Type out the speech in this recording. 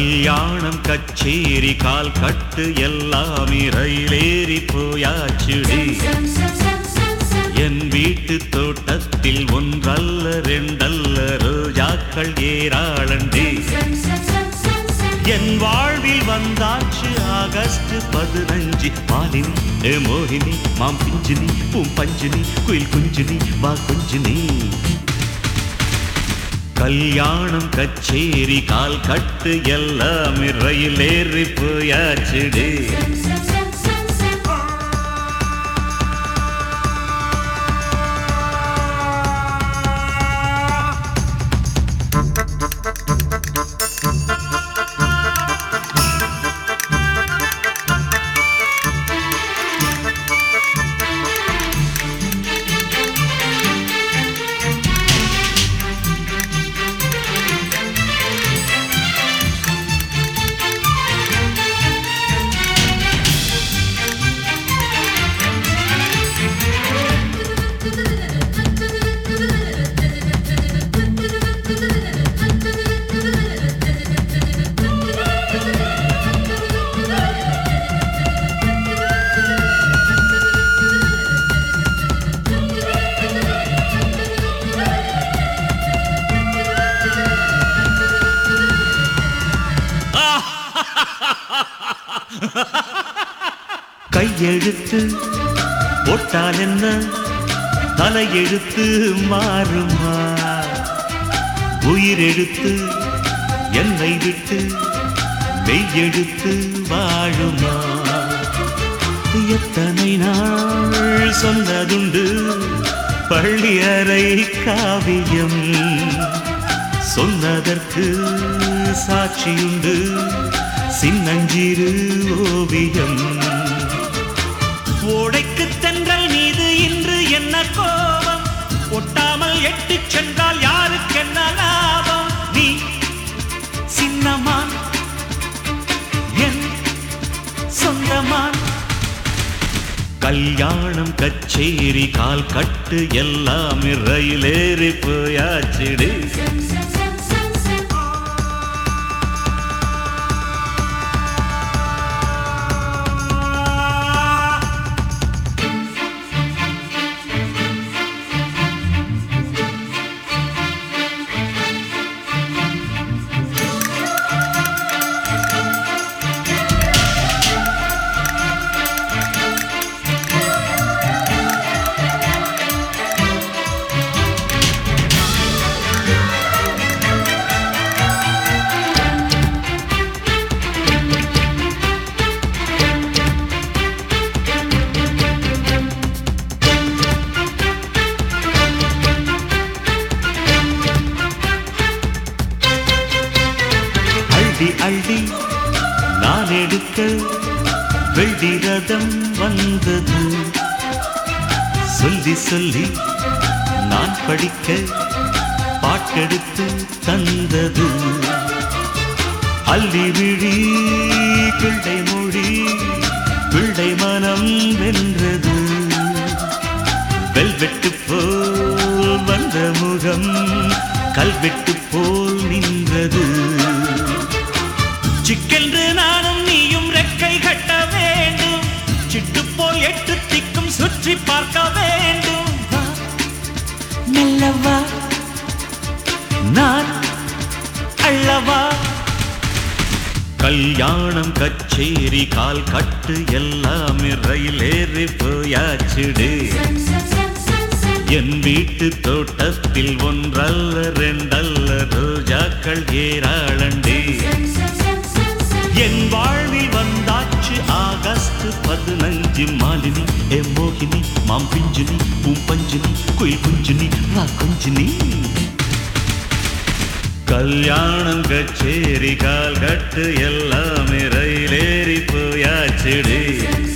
கல்யாணம் கச்சேரி கால் கட்டு எல்லாம் ரயிலேறி போயாச்சுடி என் வீட்டு தோட்டத்தில் ஒன்றல்ல ரெண்டல்ல ரோஜாக்கள் ஏராளண்டி என் வாழ்வில் வந்தாச்சு ஆகஸ்ட் பதினஞ்சு மாலினி ஏ மோகினி மாம் பிஞ்சினி பூம் பஞ்சினி குயில் குஞ்சினி வா குஞ்சினி கல்யாணம் கச்சேரி கால் கட்டு எல்லாம் ரயில் ஏறி போயாச்சுடி கையெழுத்து போட்டால் என்ன தலையெழுத்து மாறுமா உயிரெழுத்து என்னை விட்டு மெய்யெழுத்து வாழுமா எத்தனை நாள் சொன்னதுண்டு பள்ளி அறை காவியம் சொன்னதற்கு சாட்சியுண்டு சின்னஞ்சிறு ஓவியம் ஓடைக்கு தென்றல் மீது இன்று என்ன கோபம் ஒட்டாமல் எட்டு சென்றால் யாருக்கு என்ன லாபம் நீ சின்னமான் என் சொந்தமான் கல்யாணம் கச்சேரி கால் கட்டு எல்லாம் ரயிலேறி போயாச்சிடு அள்ளி அள்ளி நான் எடுக்க வெள்ளி ரதம் வந்தது சொல்லி சொல்லி நான் படிக்க பாட்டெடுத்து தந்தது அள்ளி விழி பிள்ளை மொழி பிள்ளை மனம் வென்றது வெல்வெட்டு போல் வந்த முகம் கல்வெட்டு போல் நின்றது சிக்கென்று நானும் நீயும் ரெக்கை கட்ட வேண்டும் சிட்டு போல் எட்டு திக்கும் சுற்றி பார்க்க வேண்டும் வா, மெல்லவா நான் அள்ளவா கல்யாணம் கச்சேரி கால் கட்டு எல்லாம் ரயில் ஏறி போயாச்சுடு என் வீட்டு தோட்டத்தில் ஒன்றல்ல ரெண்டல்ல ரோஜாக்கள் ஏராளண்டி என் வாழ்வில் வந்தாச்சு ஆகஸ்ட் பதினஞ்சு மாலினி ஏ மோகினி மாம் பிஞ்சினி பூம் பஞ்சினி குயில் குஞ்சினி வா குஞ்சினி கல்யாணம் கச்சேரி கால் கட்டு எல்லாமே ரயிலேறி போயாச்சுடி